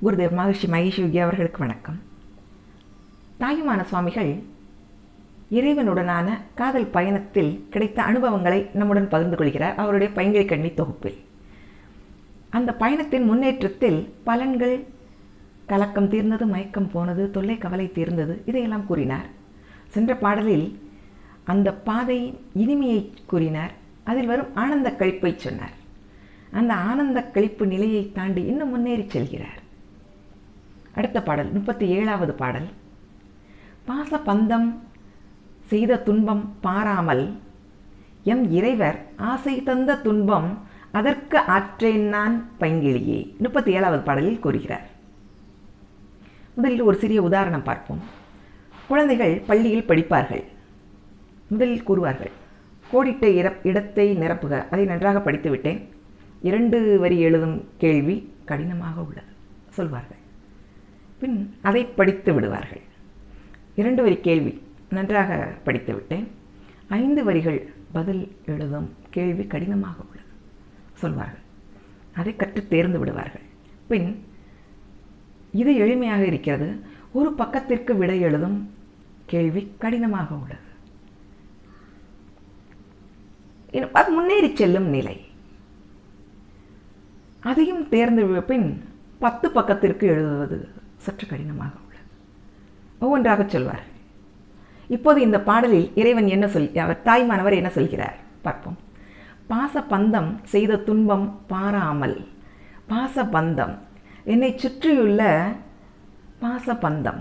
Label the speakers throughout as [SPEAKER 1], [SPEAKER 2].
[SPEAKER 1] குருதேவ் மகர்ஷி மகேஷ் யோகி அவர்களுக்கு வணக்கம் தாயுமான சுவாமிகள் இறைவனுடனான காதல் பயணத்தில் கிடைத்த அனுபவங்களை நம்முடன் பகிர்ந்து கொள்கிறார் அவருடைய பைங்கிழி கண்ணி தொகுப்பில் அந்த பயணத்தின் முன்னேற்றத்தில் பலன்கள் கலக்கம் தீர்ந்தது மயக்கம் போனது தொல்லை கவலை தீர்ந்தது இதையெல்லாம் கூறினார் சென்ற பாடலில் அந்த பாதையின் இனிமையை கூறினார் அதில் வரும் ஆனந்த கழிப்பை சொன்னார் அந்த ஆனந்த கழிப்பு நிலையை தாண்டி இன்னும் முன்னேறி செல்கிறார் அடுத்த பாடல் முப்பத்தி ஏழாவது பாடல் பாச பந்தம் செய்த துன்பம் பாராமல் எம் இறைவர் ஆசை தந்த துன்பம் அதற்கு ஆற்றேன் நான் பைங்கிழியே முப்பத்தி ஏழாவது பாடலில் கூறுகிறார் முதலில் ஒரு சிறிய உதாரணம் பார்ப்போம் குழந்தைகள் பள்ளியில் படிப்பார்கள் முதலில் கூறுவார்கள் கோடிட்ட இர இடத்தை நிரப்புக அதை நன்றாக படித்து விட்டேன் இரண்டு வரி எழுதும் கேள்வி கடினமாக உள்ளது சொல்வார்கள் பின் அதை படித்து விடுவார்கள் இரண்டு வரி கேள்வி நன்றாக படித்து விட்டேன் ஐந்து வரிகள் பதில் எழுதும் கேள்வி கடினமாக உள்ளது சொல்வார்கள் அதை கற்று தேர்ந்து விடுவார்கள் பின் இது எளிமையாக இருக்கிறது ஒரு பக்கத்திற்கு விடை எழுதும் கேள்வி கடினமாக உள்ளது அது முன்னேறி செல்லும் நிலை அதையும் தேர்ந்து பின் பத்து பக்கத்திற்கு எழுதுவது சற்று கடினமாக உள்ளது ஒவ்வொன்றாக சொல்வார்கள் இப்போது இந்த பாடலில் இறைவன் என்ன சொல் அவர் தாய்மானவர் என்ன சொல்கிறார் பார்ப்போம் பாச பந்தம் செய்த துன்பம் பாராமல் பாச பந்தம் என்னை சுற்றியுள்ள பாச பந்தம்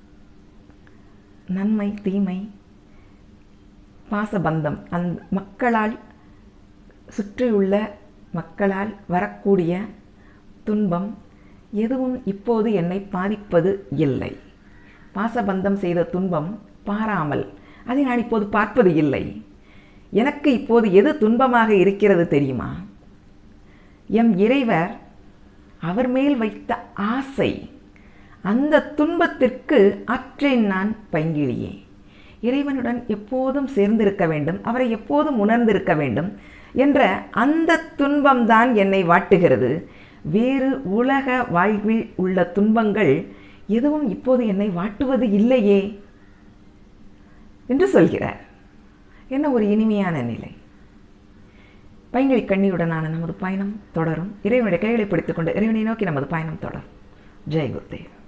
[SPEAKER 1] நன்மை தீமை பாசபந்தம் அந் மக்களால் சுற்றியுள்ள மக்களால் வரக்கூடிய துன்பம் எதுவும் இப்போது என்னை பாதிப்பது இல்லை பாசபந்தம் செய்த துன்பம் பாராமல் அதை நான் இப்போது பார்ப்பது இல்லை எனக்கு இப்போது எது துன்பமாக இருக்கிறது தெரியுமா எம் இறைவர் அவர் மேல் வைத்த ஆசை அந்த துன்பத்திற்கு அற்றேன் நான் பைங்கிழியே இறைவனுடன் எப்போதும் சேர்ந்திருக்க வேண்டும் அவரை எப்போதும் உணர்ந்திருக்க வேண்டும் என்ற அந்த துன்பம்தான் என்னை வாட்டுகிறது வேறு உலக வாழ்வில் உள்ள துன்பங்கள் எதுவும் இப்போது என்னை வாட்டுவது இல்லையே என்று சொல்கிறார் என்ன ஒரு இனிமையான நிலை பைங்கிழி கண்ணியுடனான நமது பயணம் தொடரும் இறைவனுடைய கைகளை பிடித்துக்கொண்டு இறைவனை நோக்கி நமது பயணம் தொடரும் ஜெய் குருதேவ்